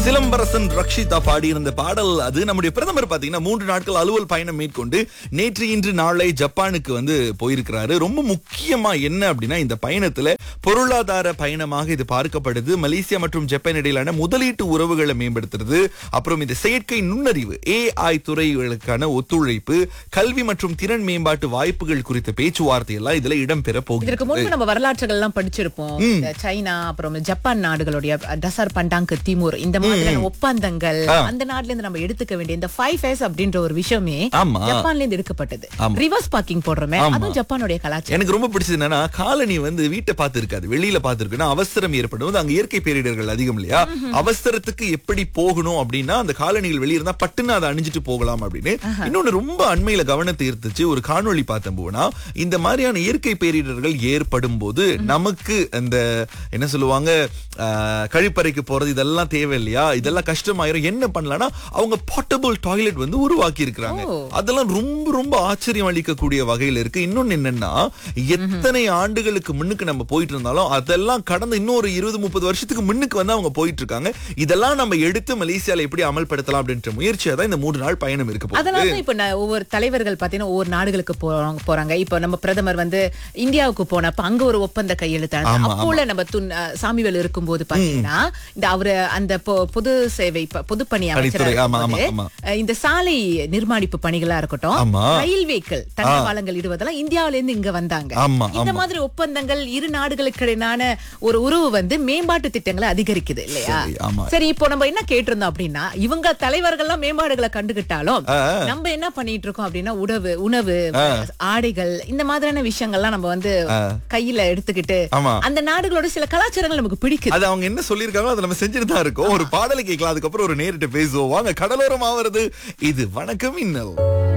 சிலம்பரசன் ரக்ஷிதா பாடியிருந்த பாடல் அது நம்முடைய பிரதமர் பாத்தீங்கன்னா மூன்று நாட்கள் அலுவல் பயணம் மேற்கொண்டு நேற்று இன்று நாளை ஜப்பானுக்கு வந்து போயிருக்கிறாரு ரொம்ப முக்கியமா என்ன அப்படின்னா இந்த பயணத்துல பொருளாதார பயணமாக இது பார்க்கப்படுது மலேசியா மற்றும் ஜப்பான் இடையிலான முதலீட்டு உறவுகளை மேம்படுத்துறது அப்புறம் இந்த செயற்கை நுண்ணறிவு ஏஐ துறைகளுக்கான ஒத்துழைப்பு கல்வி மற்றும் திறன் மேம்பாட்டு வாய்ப்புகள் குறித்த பேச்சுவார்த்தை எல்லாம் இதுல இடம்பெற இதற்கு போகிறது முன்பு நம்ம வரலாற்றுகள் எல்லாம் படிச்சிருப்போம் இந்த சைனா அப்புறம் ஜப்பான் நாடுகளுடைய டசார் பண்டாங்கு திமூர் இந்த மாதிரியான ஒப்பந்தங்கள் அந்த நாட்டுல இருந்து நம்ம எடுத்துக்க வேண்டிய இந்த ஃபைவ் எஸ் அப்படின்ற ஒரு விஷயமே ஆமா. ஜப்பான்ல இருந்து எடுக்கப்பட்டது ரிவர்ஸ் பார்க்கிங் போடுறோமே அதுவும் ஜப்பானுடைய கலாச்சாரம் எனக்கு ரொம்ப பிடிச்சது என்னன்னா காலனி வந்து வீட்டை பார்த்து இருக்காது வெளியில பார்த்து இருக்குன்னா அவசரம் ஏற்படும் போது அங்க இயற்கை பேரிடர்கள் அதிகம் இல்லையா அவசரத்துக்கு எப்படி போகணும் அப்படின்னா அந்த காலனிகள் வெளியே இருந்தா பட்டுன்னு அதை அணிஞ்சிட்டு போகலாம் அப்படின்னு இன்னொன்னு ரொம்ப அண்மையில கவனத்தை ஈர்த்துச்சு ஒரு காணொளி பார்த்தேன் போனா இந்த மாதிரியான இயற்கை பேரிடர்கள் ஏற்படும் போது நமக்கு அந்த என்ன சொல்லுவாங்க ஆஹ், கழிப்பறைக்கு போறது இதெல்லாம் தேவை இல்லையா இதெல்லாம் கஷ்டமாயிரும் என்ன பண்ணலாம்னா அவங்க போர்ட்டபிள் டாய்லெட் வந்து உருவாக்கி இருக்கிறாங்க அதெல்லாம் ரொம்ப ரொம்ப ஆச்சரியம் அளிக்கக்கூடிய வகையில இருக்கு இன்னொன்னு என்னன்னா எத்தனை ஆண்டுகளுக்கு முன்னுக்கு நம்ம போயிட்டு இருந்தாலும் அதெல்லாம் கடந்த இன்னொரு இருபது முப்பது வருஷத்துக்கு முன்னுக்கு வந்து அவங்க போயிட்டு இருக்காங்க இதெல்லாம் நம்ம எடுத்து மலேசியால எப்படி அமல்படுத்தலாம் அப்படின்ற முயற்சியா தான் இந்த மூன்று நாள் பயணம் இருக்க போகுது அதனால தான் இப்ப ந- ஒவ்வொரு தலைவர்கள் பாத்தீங்கன்னா ஒவ்வொரு நாடுகளுக்கு போறாங்க போறாங்க இப்ப நம்ம பிரதமர் வந்து இந்தியாவுக்கு போனப்ப அங்க ஒரு ஒப்பந்த கையெழுத்தான ஆமா, அப்போல நம்ம துன் அஹ், சாமிவேல் இருக்கும்போது பாத்தீங்கன்னா இந்த அவரு அந்த பொ- பொது சேவை ப- பொதுப்பணி அமைச்சரா பணித்துறை, ஆமா, ஆமா, இருக்கும்போது, ஆமா. அஹ், இந்த சாலை நிர்மாணிப்பு பணிகளா இருக்கட்டும் ஆமா. ரயில்வேக்கள் தண்டவாளங்கள் இடுவதெல்லாம் இந்தியாவில இருந்து இங்க வந்தாங்க ஆமா, இந்த ஆமா. மாதிரி ஒப்பந்தங்கள் இரு நாடுகளுக்கு இடையிலான ஒரு உறவு வந்து மேம்பாட்டு திட்டங்களை அதிகரிக்குது இல்லையா சரி, ஆமா. சரி இப்போ நம்ம என்ன கேட்டிருந்தோம் அப்படின்னா இவங்க தலைவர்கள்லாம் மேம்பாடுகளை கண்டுகிட்டாலும் ஆ. நம்ம என்ன பண்ணிட்டு இருக்கோம் அப்படின்னா உணவு உணவு ஆடைகள் இந்த மாதிரியான விஷயங்கள்லாம் நம்ம வந்து கையில எடுத்துக்கிட்டு ஆமா. அந்த நாடுகளோட சில கலாச்சாரங்கள் நமக்கு பிடிக்குது அது அவங்க என்ன சொல்லிருக்காங்களோ அதை நம்ம செஞ்சுட்டு தான் இருக்கோம் ஒரு பாடலை கேட்கலாம் அதுக்கப்புறம் ஒரு நேரிட்ட பேசுவோம் வாங்க கடலோரம் ஆவறது இது வணக்கம் இன்னல்